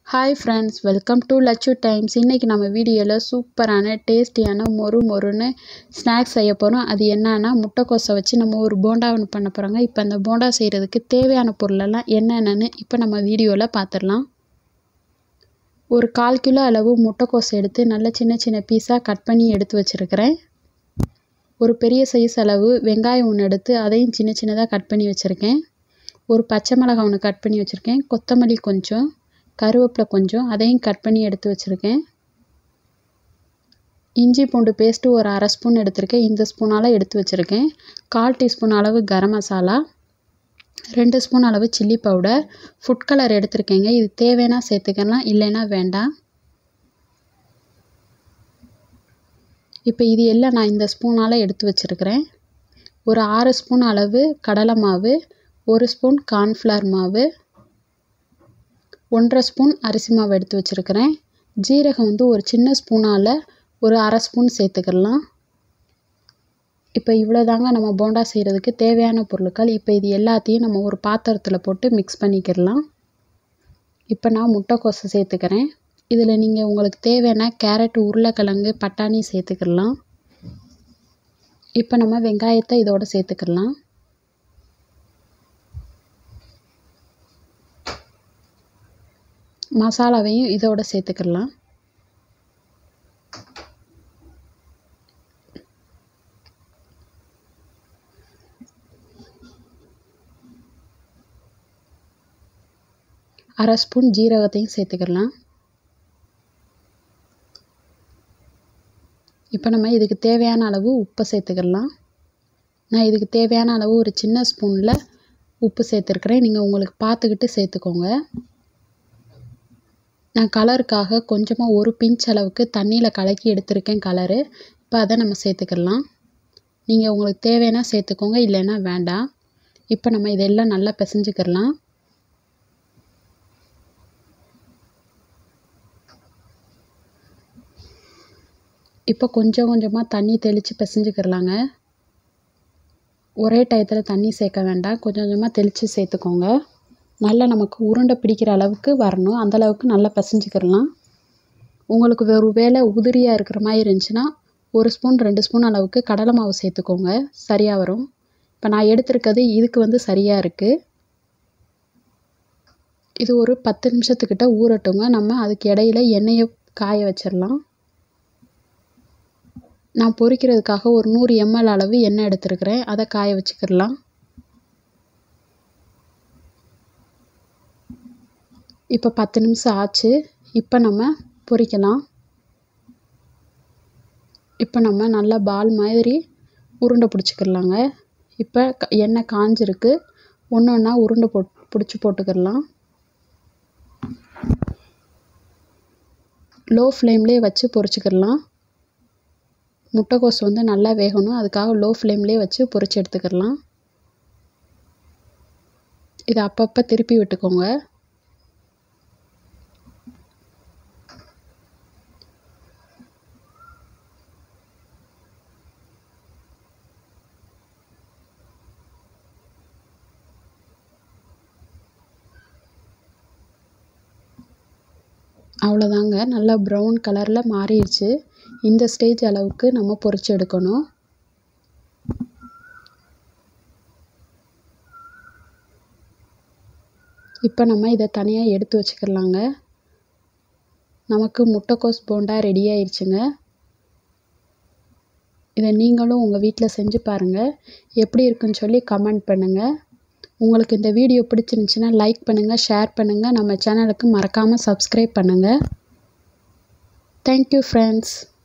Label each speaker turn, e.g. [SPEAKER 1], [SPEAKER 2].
[SPEAKER 1] hi friends welcome to Lachu times இன்றைக்கி நம்ம வீடியோவில் சூப்பரான டேஸ்டியான மொறு மொறுன்னு ஸ்நாக்ஸ் செய்ய போகிறோம் அது என்னன்னா முட்டைக்கோஸை வச்சு நம்ம ஒரு போண்டா ஒன்று பண்ண போகிறோங்க இப்போ அந்த போண்டா செய்கிறதுக்கு தேவையான பொருளெல்லாம் என்னென்னு இப்போ நம்ம வீடியோவில் பார்த்துடலாம் ஒரு கால் கிலோ அளவு முட்டைக்கோஸ் எடுத்து நல்ல சின்ன சின்ன பீஸாக கட் பண்ணி எடுத்து வச்சுருக்கிறேன் ஒரு பெரிய சைஸ் அளவு வெங்காயம் ஒன்று எடுத்து அதையும் சின்ன சின்னதாக கட் பண்ணி வச்சுருக்கேன் ஒரு பச்சை மிளகாய் ஒன்று கட் பண்ணி வச்சுருக்கேன் கொத்தமல்லி கொஞ்சம் கருவேப்பிலை கொஞ்சம் அதையும் கட் பண்ணி எடுத்து வச்சுருக்கேன் இஞ்சி பூண்டு பேஸ்ட்டு ஒரு அரை ஸ்பூன் எடுத்திருக்கேன் இந்த ஸ்பூனால் எடுத்து வச்சுருக்கேன் கால் டீஸ்பூன் அளவு கரம் மசாலா ரெண்டு ஸ்பூன் அளவு சில்லி பவுடர் ஃபுட் கலர் எடுத்திருக்கேங்க இது தேவைன்னா சேர்த்துக்கலாம் இல்லைன்னா வேண்டாம் இப்போ இது எல்லாம் நான் இந்த ஸ்பூனால் எடுத்து வச்சுருக்கிறேன் ஒரு ஆறு ஸ்பூன் அளவு கடலை மாவு ஒரு ஸ்பூன் கார்ன்ஃப்ளவர் மாவு ஒன்றரை ஸ்பூன் அரிசி மாவு எடுத்து வச்சுருக்கிறேன் ஜீரகம் வந்து ஒரு சின்ன ஸ்பூனால் ஒரு அரை ஸ்பூன் சேர்த்துக்கலாம் இப்போ இவ்வளோ தாங்க நம்ம போண்டா செய்கிறதுக்கு தேவையான பொருட்கள் இப்போ இது எல்லாத்தையும் நம்ம ஒரு பாத்திரத்தில் போட்டு மிக்ஸ் பண்ணிக்கிடலாம் இப்போ நான் முட்டைக்கோசை சேர்த்துக்கிறேன் இதில் நீங்கள் உங்களுக்கு தேவையான கேரட் உருளைக்கிழங்கு பட்டாணி சேர்த்துக்கிடலாம் இப்போ நம்ம வெங்காயத்தை இதோடு சேர்த்துக்கிடலாம் மசாலாவையும் இதோட சேர்த்துக்கிடலாம் அரை ஸ்பூன் ஜீரகத்தையும் சேர்த்துக்கிடலாம் இப்போ நம்ம இதுக்கு தேவையான அளவு உப்பை சேர்த்துக்கிடலாம் நான் இதுக்கு தேவையான அளவு ஒரு சின்ன ஸ்பூனில் உப்பு சேர்த்துருக்குறேன் நீங்கள் உங்களுக்கு பார்த்துக்கிட்டு சேர்த்துக்கோங்க நான் கலருக்காக கொஞ்சமாக ஒரு பிஞ்ச் அளவுக்கு தண்ணியில் கலக்கி எடுத்திருக்கேன் கலரு இப்போ அதை நம்ம சேர்த்துக்கலாம் நீங்கள் உங்களுக்கு தேவைன்னா சேர்த்துக்கோங்க இல்லைன்னா வேண்டாம் இப்போ நம்ம இதெல்லாம் நல்லா பிசைஞ்சுக்கிடலாம் இப்போ கொஞ்சம் கொஞ்சமாக தண்ணி தெளித்து பிசைஞ்சுக்கிடலாங்க ஒரே டயத்தில் தண்ணி சேர்க்க வேண்டாம் கொஞ்சம் கொஞ்சமாக தெளித்து சேர்த்துக்கோங்க நல்லா நமக்கு உருண்டை பிடிக்கிற அளவுக்கு வரணும் அந்தளவுக்கு நல்லா பிசைஞ்சிக்கிடலாம் உங்களுக்கு ஒரு வேளை உதிரியாக இருக்கிற மாதிரி இருந்துச்சுன்னா ஒரு ஸ்பூன் ரெண்டு ஸ்பூன் அளவுக்கு கடலை மாவு சேர்த்துக்கோங்க சரியாக வரும் இப்போ நான் எடுத்திருக்கிறது இதுக்கு வந்து சரியாக இருக்குது இது ஒரு பத்து நிமிஷத்துக்கிட்ட ஊறட்டுங்க நம்ம அதுக்கு இடையில எண்ணெயை காய வச்சிடலாம் நான் பொரிக்கிறதுக்காக ஒரு நூறு எம்எல் அளவு எண்ணெய் எடுத்துருக்கிறேன் அதை காய வச்சுக்கிடலாம் இப்போ பத்து நிமிஷம் ஆச்சு இப்போ நம்ம பொரிக்கலாம் இப்போ நம்ம நல்லா பால் மாதிரி உருண்டை பிடிச்சிக்கிடலாங்க இப்போ எண்ணெய் காஞ்சிருக்கு ஒன்று ஒன்றா உருண்டை போட் பிடிச்சி போட்டுக்கிடலாம் லோ ஃப்ளேம்லேயே வச்சு பொரிச்சிக்கிடலாம் முட்டைக்கோஸ் வந்து நல்லா வேகணும் அதுக்காக லோ ஃப்ளேம்லேயே வச்சு பொரிச்சு எடுத்துக்கிடலாம் இதை அப்பப்போ திருப்பி விட்டுக்கோங்க அவ்வளோதாங்க நல்லா ப்ரௌன் கலரில் மாறிடுச்சு இந்த ஸ்டேஜ் அளவுக்கு நம்ம பொரிச்சு எடுக்கணும் இப்போ நம்ம இதை தனியாக எடுத்து வச்சுக்கிடலாங்க நமக்கு முட்டைக்கோஸ் போண்டா ரெடி ஆயிடுச்சுங்க இதை நீங்களும் உங்கள் வீட்டில் செஞ்சு பாருங்கள் எப்படி இருக்குன்னு சொல்லி கமெண்ட் பண்ணுங்கள் உங்களுக்கு இந்த வீடியோ பிடிச்சிருந்துச்சின்னா லைக் பண்ணுங்கள் ஷேர் பண்ணுங்கள் நம்ம சேனலுக்கு மறக்காமல் சப்ஸ்கிரைப் பண்ணுங்கள் தேங்க்யூ ஃப்ரெண்ட்ஸ்